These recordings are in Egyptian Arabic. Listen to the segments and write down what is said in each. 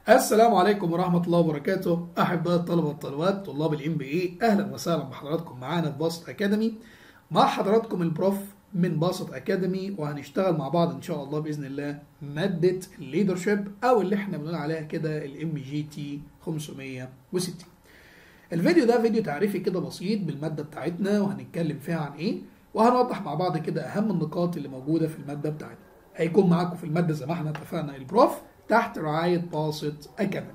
السلام عليكم ورحمة الله وبركاته أحباء الطلبة والطالبات طلاب الام بي اي أهلا وسهلا بحضراتكم معانا في باسط أكاديمي مع حضراتكم البروف من باسط أكاديمي وهنشتغل مع بعض إن شاء الله بإذن الله مادة الليدرشيب أو اللي احنا بنقول عليها كده الام جي تي 560 الفيديو ده فيديو تعريفي كده بسيط بالمادة بتاعتنا وهنتكلم فيها عن إيه وهنوضح مع بعض كده أهم النقاط اللي موجودة في المادة بتاعتنا هيكون معاكم في المادة زي ما احنا اتفقنا البروف تحت رعاية باسط أكاديمي.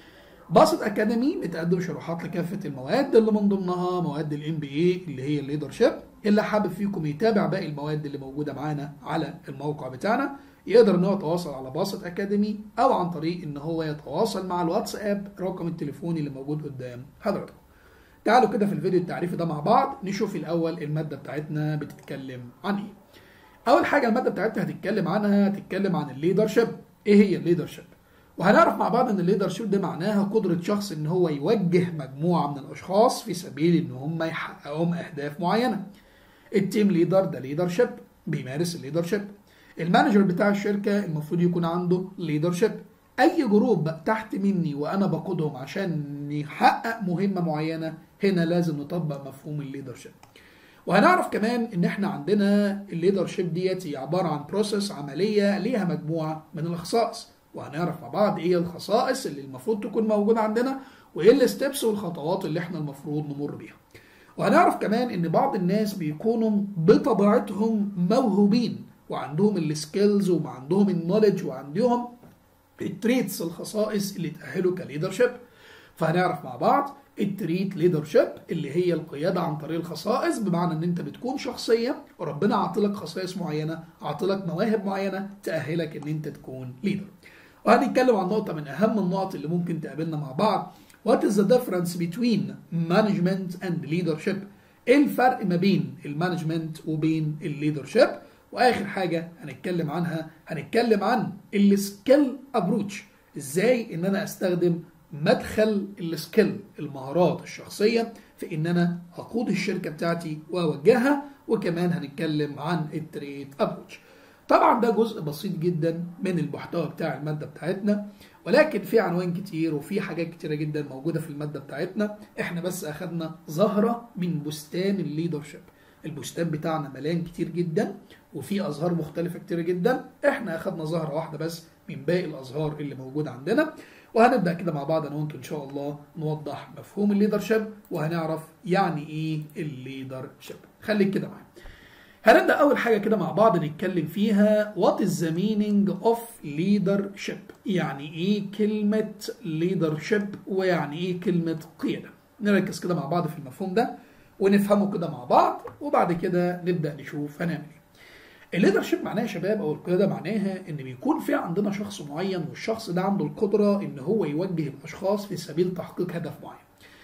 باسط أكاديمي بتقدم شروحات لكافة المواد اللي من ضمنها مواد الام بي اي اللي هي الليدرشيب اللي حابب فيكم يتابع باقي المواد اللي موجودة معانا على الموقع بتاعنا يقدر ان هو يتواصل على باسط أكاديمي أو عن طريق ان هو يتواصل مع الواتساب رقم التليفوني اللي موجود قدام حضراتكم. تعالوا كده في الفيديو التعريفي ده مع بعض نشوف الأول المادة بتاعتنا بتتكلم عن ايه. أول حاجة المادة بتاعتنا هتتكلم عنها هتتكلم عن الليدرشيب ايه هي الليدرشيب وهنعرف مع بعض ان الليدرشيب ده معناها قدرة شخص ان هو يوجه مجموعة من الاشخاص في سبيل ان هم يحققوا اهداف معينة التيم ليدر ده ليدرشيب بيمارس الليدرشيب المانجر بتاع الشركة المفروض يكون عنده ليدرشيب اي جروب تحت مني وانا بقودهم عشان يحقق مهمة معينة هنا لازم نطبق مفهوم الليدرشيب وهنعرف كمان ان احنا عندنا الليدرشيب ديت هي عباره عن بروسيس عمليه ليها مجموعه من الخصائص وهنعرف مع بعض ايه الخصائص اللي المفروض تكون موجوده عندنا وايه الستبس والخطوات اللي احنا المفروض نمر بيها وهنعرف كمان ان بعض الناس بيكونوا بطبيعتهم موهوبين وعندهم السكيلز وعندهم النولج وعندهم التريتس الخصائص اللي تأهلوا كليدرشيب فهنعرف مع بعض التريت ليدرشيب اللي هي القياده عن طريق الخصائص بمعنى ان انت بتكون شخصيه وربنا عاطلك خصائص معينه عاطلك مواهب معينه تاهلك ان انت تكون ليدر وهنتكلم عن نقطه من اهم النقط اللي ممكن تقابلنا مع بعض What is the difference between management and leadership ايه الفرق ما بين المانجمنت وبين الليدرشيب واخر حاجه هنتكلم عنها هنتكلم عن السكيل ابروتش ازاي ان انا استخدم مدخل السكيل المهارات الشخصيه في ان انا اقود الشركه بتاعتي واوجهها وكمان هنتكلم عن التريد ابروتش طبعا ده جزء بسيط جدا من المحتوى بتاع الماده بتاعتنا ولكن في عنوان كتير وفي حاجات كتيره جدا موجوده في الماده بتاعتنا احنا بس اخدنا زهره من بستان الليدرشيب البستان بتاعنا مليان كتير جدا وفي ازهار مختلفه كتير جدا احنا اخدنا زهره واحده بس من باقي الازهار اللي موجوده عندنا وهنبدا كده مع بعض انا وانتم ان شاء الله نوضح مفهوم الليدرشيب وهنعرف يعني ايه الليدرشيب خليك كده معايا هنبدا اول حاجه كده مع بعض نتكلم فيها what is the meaning of leadership يعني ايه كلمه leadership ويعني ايه كلمه قياده نركز كده مع بعض في المفهوم ده ونفهمه كده مع بعض وبعد كده نبدا نشوف هنعمل ايه الليدرشيب معناها يا شباب او القياده معناها ان بيكون في عندنا شخص معين والشخص ده عنده القدره ان هو يوجه الاشخاص في سبيل تحقيق هدف معين.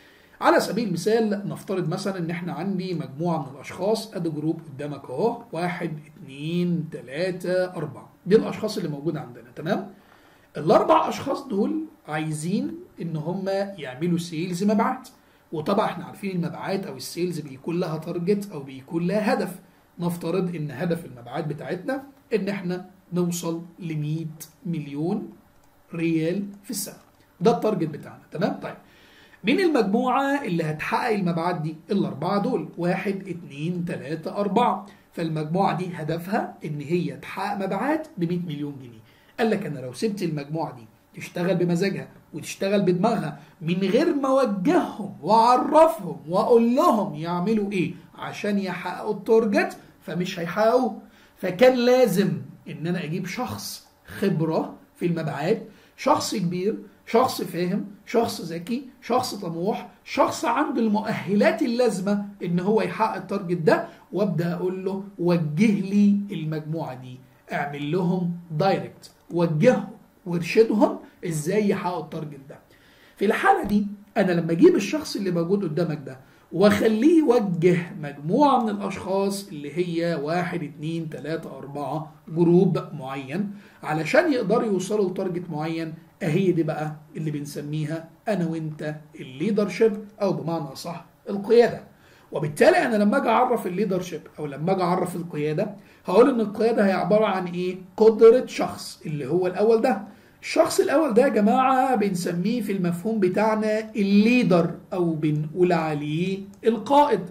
على سبيل المثال نفترض مثلا ان احنا عندي مجموعه من الاشخاص ادي جروب قدامك اهو واحد اثنين ثلاثه اربعه دي الاشخاص اللي موجوده عندنا تمام؟ الاربع اشخاص دول عايزين ان هم يعملوا سيلز مبيعات وطبعا احنا عارفين المبيعات او السيلز بيكون لها تارجت او بيكون لها هدف نفترض ان هدف المبيعات بتاعتنا ان احنا نوصل ل 100 مليون ريال في السنه ده التارجت بتاعنا تمام طيب مين المجموعه اللي هتحقق المبيعات دي الاربعه دول واحد اتنين تلاته اربعه فالمجموعه دي هدفها ان هي تحقق مبيعات ب 100 مليون جنيه قال لك انا لو سبت المجموعه دي تشتغل بمزاجها وتشتغل بدماغها من غير ما اوجههم واعرفهم واقول لهم يعملوا ايه عشان يحققوا التارجت فمش هيحققوه فكان لازم ان انا اجيب شخص خبره في المبيعات شخص كبير شخص فاهم شخص ذكي شخص طموح شخص عنده المؤهلات اللازمه ان هو يحقق التارجت ده وابدا اقول له وجه لي المجموعه دي اعمل لهم دايركت وجههم وارشدهم ازاي يحققوا التارجت ده في الحاله دي انا لما اجيب الشخص اللي موجود قدامك ده واخليه يوجه مجموعة من الأشخاص اللي هي واحد اتنين تلاتة أربعة جروب معين علشان يقدروا يوصلوا لتارجت معين أهي دي بقى اللي بنسميها أنا وأنت الليدرشيب أو بمعنى أصح القيادة وبالتالي أنا لما أجي أعرف الليدرشيب أو لما أجي أعرف القيادة هقول إن القيادة هي عبارة عن إيه؟ قدرة شخص اللي هو الأول ده الشخص الاول ده يا جماعه بنسميه في المفهوم بتاعنا الليدر او بنقول عليه القائد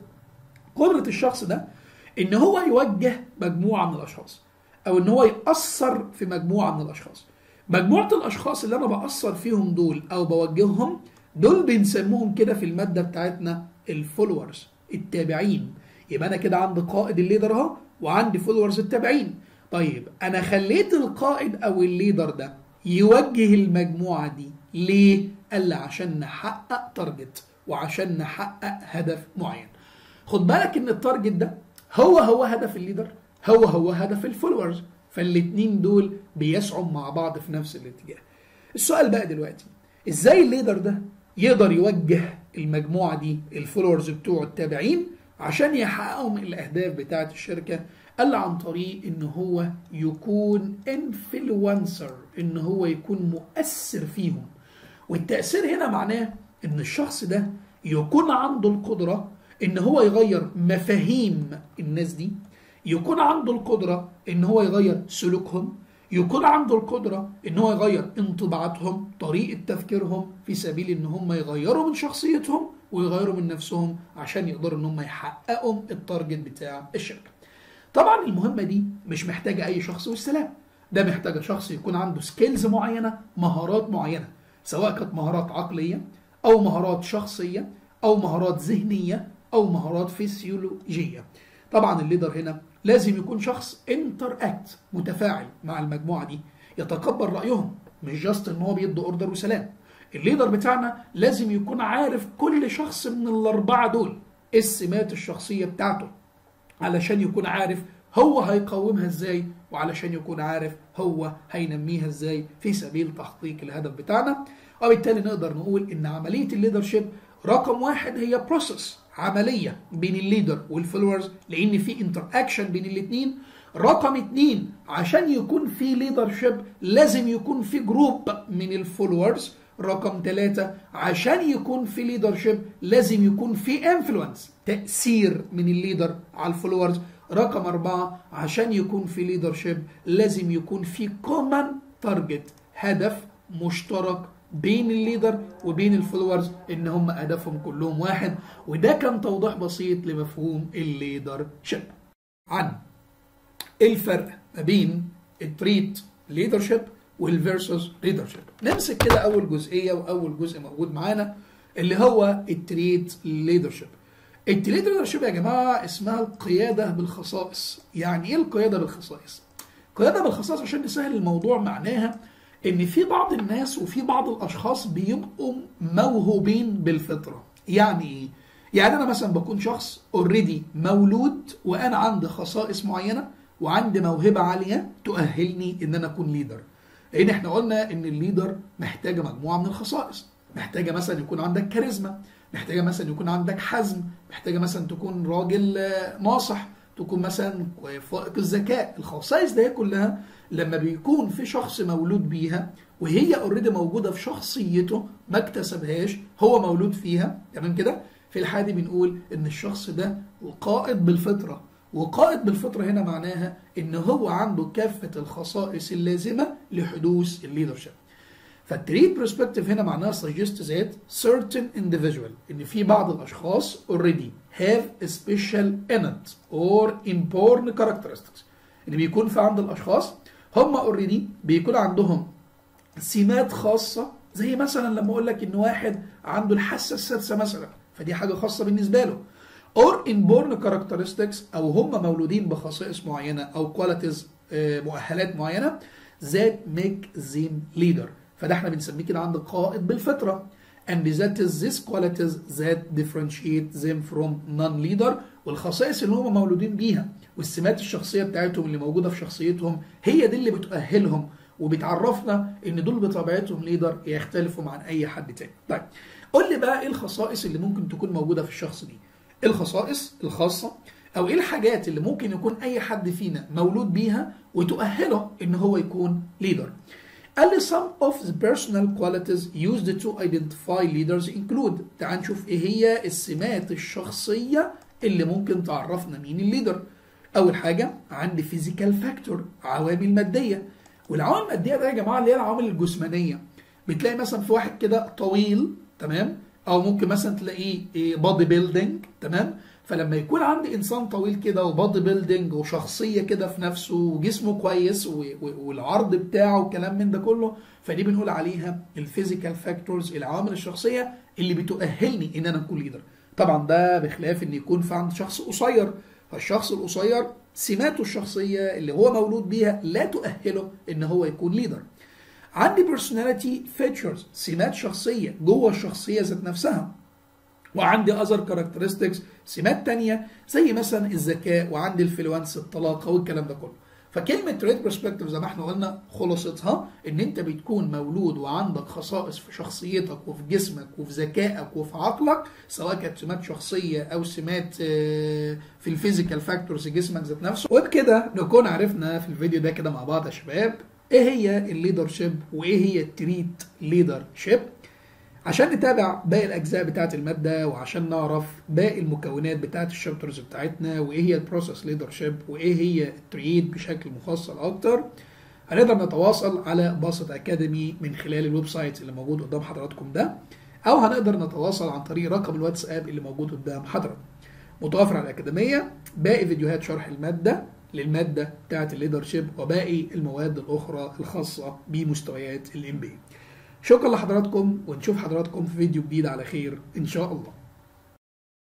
قدره الشخص ده ان هو يوجه مجموعه من الاشخاص او ان هو ياثر في مجموعه من الاشخاص مجموعه الاشخاص اللي انا باثر فيهم دول او بوجههم دول بنسموهم كده في الماده بتاعتنا الفولورز التابعين يبقى انا كده عندي قائد الليدر اهو وعندي فولورز التابعين طيب انا خليت القائد او الليدر ده يوجه المجموعه دي ليه قال لي عشان نحقق تارجت وعشان نحقق هدف معين خد بالك ان التارجت ده هو هو هدف الليدر هو هو هدف الفولورز فالاتنين دول بيسعوا مع بعض في نفس الاتجاه السؤال بقى دلوقتي ازاي الليدر ده يقدر يوجه المجموعه دي الفولورز بتوعه التابعين عشان يحققوا من الاهداف بتاعه الشركه قال عن طريق ان هو يكون انفلونسر ان هو يكون مؤثر فيهم والتاثير هنا معناه ان الشخص ده يكون عنده القدره ان هو يغير مفاهيم الناس دي يكون عنده القدره ان هو يغير سلوكهم يكون عنده القدرة ان هو يغير انطباعاتهم طريقة تفكيرهم في سبيل ان هم يغيروا من شخصيتهم ويغيروا من نفسهم عشان يقدروا ان هم يحققوا التارجت بتاع الشركة طبعا المهمة دي مش محتاجة اي شخص والسلام ده محتاجة شخص يكون عنده سكيلز معينة مهارات معينة سواء كانت مهارات عقلية او مهارات شخصية او مهارات ذهنية او مهارات فسيولوجية طبعا الليدر هنا لازم يكون شخص انتر اكت متفاعل مع المجموعه دي يتقبل رايهم مش جاست ان هو بيدي اوردر وسلام الليدر بتاعنا لازم يكون عارف كل شخص من الاربعه دول ايه السمات الشخصيه بتاعته علشان يكون عارف هو هيقومها ازاي وعلشان يكون عارف هو هينميها ازاي في سبيل تحقيق الهدف بتاعنا وبالتالي نقدر نقول ان عمليه الليدرشيب رقم واحد هي بروسيس عمليه بين الليدر والفولورز لان في انتر اكشن بين الاثنين رقم اتنين عشان يكون في ليدرشيب لازم يكون في جروب من الفولورز رقم ثلاثة عشان يكون في ليدرشيب لازم يكون في انفلونس تأثير من الليدر على الفولورز رقم أربعة عشان يكون في ليدرشيب لازم يكون في كومن تارجت هدف مشترك بين الليدر وبين الفولورز ان هم هدفهم كلهم واحد وده كان توضيح بسيط لمفهوم الليدر شيب عن الفرق ما بين التريت ليدرشيب والفيرسز ليدرشيب نمسك كده اول جزئيه واول جزء موجود معانا اللي هو التريت ليدرشيب التريت ليدرشيب يا جماعه اسمها القياده بالخصائص يعني ايه القياده بالخصائص القياده بالخصائص عشان نسهل الموضوع معناها ان في بعض الناس وفي بعض الاشخاص بيبقوا موهوبين بالفطره يعني ايه يعني انا مثلا بكون شخص اوريدي مولود وانا عندي خصائص معينه وعندي موهبه عاليه تؤهلني ان انا اكون ليدر لان احنا قلنا ان الليدر محتاجه مجموعه من الخصائص محتاجه مثلا يكون عندك كاريزما محتاجه مثلا يكون عندك حزم محتاجه مثلا تكون راجل ناصح تكون مثلا فائق الذكاء الخصائص دي كلها لما بيكون في شخص مولود بيها وهي اوريدي موجوده في شخصيته ما اكتسبهاش هو مولود فيها تمام كده في الحاله دي بنقول ان الشخص ده قائد بالفطره وقائد بالفطره هنا معناها ان هو عنده كافه الخصائص اللازمه لحدوث الليدرشيب فالتريد برسبكتيف هنا معناها suggest that certain individual ان في بعض الاشخاص already have a special innate or inborn characteristics ان بيكون في عند الاشخاص هم اوريدي بيكون عندهم سمات خاصه زي مثلا لما اقول لك ان واحد عنده الحاسه السادسه مثلا فدي حاجه خاصه بالنسبه له or inborn characteristics او هم مولودين بخصائص معينه او qualities مؤهلات معينه that make them leader فده احنا بنسميه كده عند قائد بالفطره and that is these qualities that differentiate them from non-leader والخصائص اللي هم مولودين بيها والسمات الشخصيه بتاعتهم اللي موجوده في شخصيتهم هي دي اللي بتؤهلهم وبتعرفنا ان دول بطبيعتهم ليدر يختلفوا عن اي حد تاني. طيب قول لي بقى ايه الخصائص اللي ممكن تكون موجوده في الشخص دي؟ ايه الخصائص الخاصه او ايه الحاجات اللي ممكن يكون اي حد فينا مولود بيها وتؤهله ان هو يكون ليدر؟ قال لي some of the personal qualities used to identify leaders include تعال نشوف ايه هي السمات الشخصيه اللي ممكن تعرفنا مين الليدر. اول حاجه عندي physical factor عوامل ماديه والعوامل الماديه ده يا جماعه اللي هي العوامل الجسمانيه بتلاقي مثلا في واحد كده طويل تمام او ممكن مثلا تلاقيه بادي بيلدينج تمام فلما يكون عندي انسان طويل كده وبادي بيلدينج وشخصيه كده في نفسه وجسمه كويس والعرض بتاعه وكلام من ده كله فدي بنقول عليها الفيزيكال فاكتورز العوامل الشخصيه اللي بتؤهلني ان انا اكون ليدر طبعا ده بخلاف ان يكون في عند شخص قصير فالشخص القصير سماته الشخصيه اللي هو مولود بيها لا تؤهله ان هو يكون ليدر عندي personality features سمات شخصيه جوه الشخصيه ذات نفسها وعندي اذر كاركترستكس سمات تانية زي مثلا الذكاء وعندي الفلونس الطلاقه والكلام ده كله فكلمه تريد برسبكتيف زي ما احنا قلنا خلاصتها ان انت بتكون مولود وعندك خصائص في شخصيتك وفي جسمك وفي ذكائك وفي عقلك سواء كانت سمات شخصيه او سمات في الفيزيكال فاكتورز جسمك ذات نفسه وبكده نكون عرفنا في الفيديو ده كده مع بعض يا شباب ايه هي الليدرشيب وايه هي التريت ليدرشيب عشان نتابع باقي الاجزاء بتاعه الماده وعشان نعرف باقي المكونات بتاعه الشابترز بتاعتنا وايه هي البروسيس ليدرشيب وايه هي التريد بشكل مفصل اكتر هنقدر نتواصل على باسط اكاديمي من خلال الويب سايت اللي موجود قدام حضراتكم ده او هنقدر نتواصل عن طريق رقم الواتساب اللي موجود قدام حضراتكم متوفر على الاكاديميه باقي فيديوهات شرح الماده للماده بتاعه الليدرشيب وباقي المواد الاخرى الخاصه بمستويات الام بي شكرا لحضراتكم ونشوف حضراتكم في فيديو جديد على خير ان شاء الله